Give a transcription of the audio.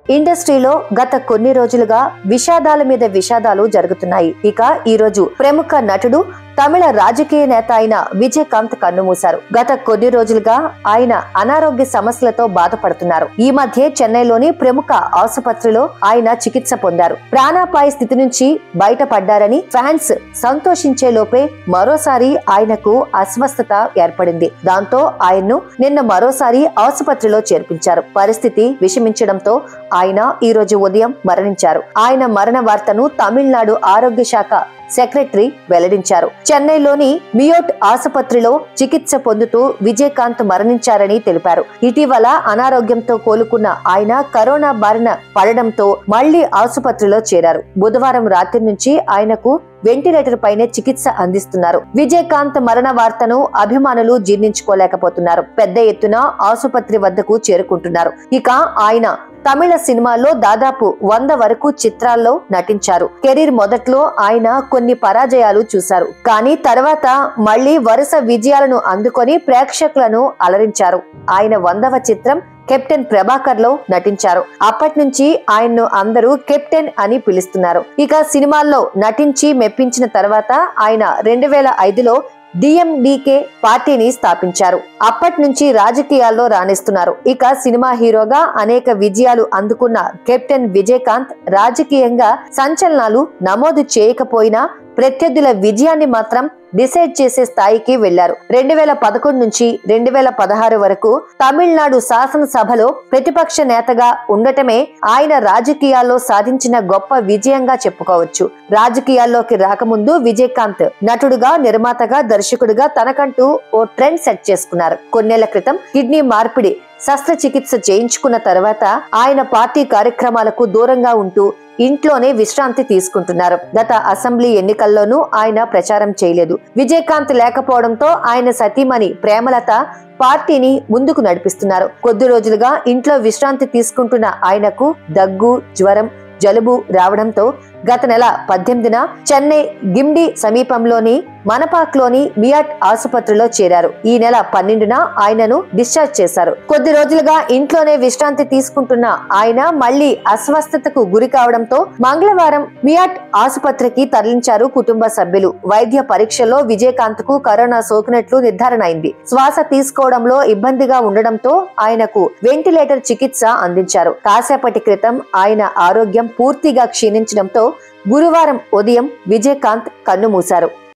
ఇండస్ట్రీలో గత కొన్ని రోజులుగా విషాదాల మీద విషాదాలు జరుగుతున్నాయి ఇక ఈ రోజు ప్రముఖ నటుడు తమిళ రాజకీయ నేత అయిన విజయకాంత్ కన్నుమూశారు గత కొన్ని రోజులుగా ఆయన అనారోగ్య సమస్యలతో బాధపడుతున్నారు ఈ మధ్య చెన్నైలోని ప్రముఖ ఆసుపత్రిలో ఆయన చికిత్స పొందారు ప్రాణాపాయ స్థితి నుంచి బయటపడ్డారని ఫ్యాన్స్ సంతోషించే లోపే మరోసారి ఆయనకు అస్వస్థత ఏర్పడింది దాంతో ఆయన్ను నిన్న మరోసారి ఆసుపత్రిలో చేర్పించారు పరిస్థితి విషమించడంతో ఆయన ఈ రోజు ఉదయం మరణించారు ఆయన మరణ వార్తను తమిళనాడు ఆరోగ్య శాఖ సెక్రటరీ వెల్లడించారు చెన్నైలోని మియోట్ ఆసుపత్రిలో చికిత్స పొందుతూ విజయకాంత్ మరణించారని తెలిపారు ఇటీవల అనారోగ్యంతో కోలుకున్న ఆయన కరోనా బారిన పడడంతో మళ్లీ ఆసుపత్రిలో చేరారు బుధవారం రాత్రి నుంచి ఆయనకు వెంటిలేటర్ పైనే చికిత్స అందిస్తున్నారు విజయకాంత్ మరణ వార్తను అభిమానులు జీర్ణించుకోలేకపోతున్నారు పెద్ద ఎత్తున ఆసుపత్రి వద్దకు చేరుకుంటున్నారు ఇక ఆయన తమిళ సినిమాల్లో దాదాపు వంద వరకు చిత్రాల్లో నటించారు కెరీర్ మొదట్లో ఆయన కొన్ని పరాజయాలు చూశారు కానీ తర్వాత మళ్లీ వరుస విజయాలను అందుకొని ప్రేక్షకులను అలరించారు ఆయన వందవ చిత్రం కెప్టెన్ ప్రభాకర్ లో నటించారు అప్పటి నుంచి ఆయన్ను అందరూ కెప్టెన్ అని పిలుస్తున్నారు ఇక సినిమాల్లో నటించి మెప్పించిన తర్వాత ఆయన రెండు వేల ఐదులో డిఎండికే పార్టీని స్థాపించారు అప్పటి నుంచి రాజకీయాల్లో రాణిస్తున్నారు ఇక సినిమా హీరోగా అనేక విజయాలు అందుకున్న కెప్టెన్ విజయకాంత్ రాజకీయంగా సంచలనాలు నమోదు చేయకపోయినా ప్రత్యర్థుల విజయాన్ని మాత్రం డిసైడ్ చేసే స్థాయికి వెళ్లారు రెండు వేల పదకొండు నుంచి రెండు వేల పదహారు వరకు తమిళనాడు శాసనసభలో ప్రతిపక్ష నేతగా ఉండటమే ఆయన రాజకీయాల్లో సాధించిన గొప్ప విజయంగా చెప్పుకోవచ్చు రాజకీయాల్లోకి రాకముందు విజయకాంత్ నటుడుగా నిర్మాతగా దర్శకుడిగా తనకంటూ ఓ ట్రెండ్ సెట్ చేసుకున్నారు కొన్నేళ్ల క్రితం కిడ్నీ మార్పిడి శస్త్రచికిత్స చేయించుకున్న తర్వాత ఆయన పార్టీ కార్యక్రమాలకు దూరంగా ఉంటూ ఇంట్లోనే విశ్రాంతి తీసుకుంటున్నారు గత అసెంబ్లీ ఎన్నికల్లోనూ ఆయన ప్రచారం చేయలేదు విజయకాంత్ లేకపోవడంతో ఆయన సతీమణి ప్రేమలత పార్టీని ముందుకు నడిపిస్తున్నారు కొద్ది రోజులుగా ఇంట్లో విశ్రాంతి తీసుకుంటున్న ఆయనకు దగ్గు జ్వరం జలుబు రావడంతో గత నెల పద్దెనిమిదిన చెన్నై గిమ్డి సమీపంలోని మనపాక్లోని మియాట్ ఆసుపత్రిలో చేరారు ఈ నెల పన్నెండున ఆయనను డిశ్చార్జ్ చేశారు కొద్ది రోజులుగా ఇంట్లోనే విశ్రాంతి తీసుకుంటున్న ఆయన మళ్లీ అస్వస్థతకు గురి కావడంతో మంగళవారం మియాట్ ఆసుపత్రికి తరలించారు కుటుంబ సభ్యులు వైద్య పరీక్షల్లో విజయకాంత్ కు కరోనా సోకినట్లు నిర్ధారణ అయింది శ్వాస తీసుకోవడంలో ఇబ్బందిగా ఉండడంతో ఆయనకు వెంటిలేటర్ చికిత్స అందించారు కాసేపటి క్రితం ఆయన ఆరోగ్యం పూర్తిగా క్షీణించడంతో గురువారం ఉదయం విజయకాంత్ కన్నుమూశారు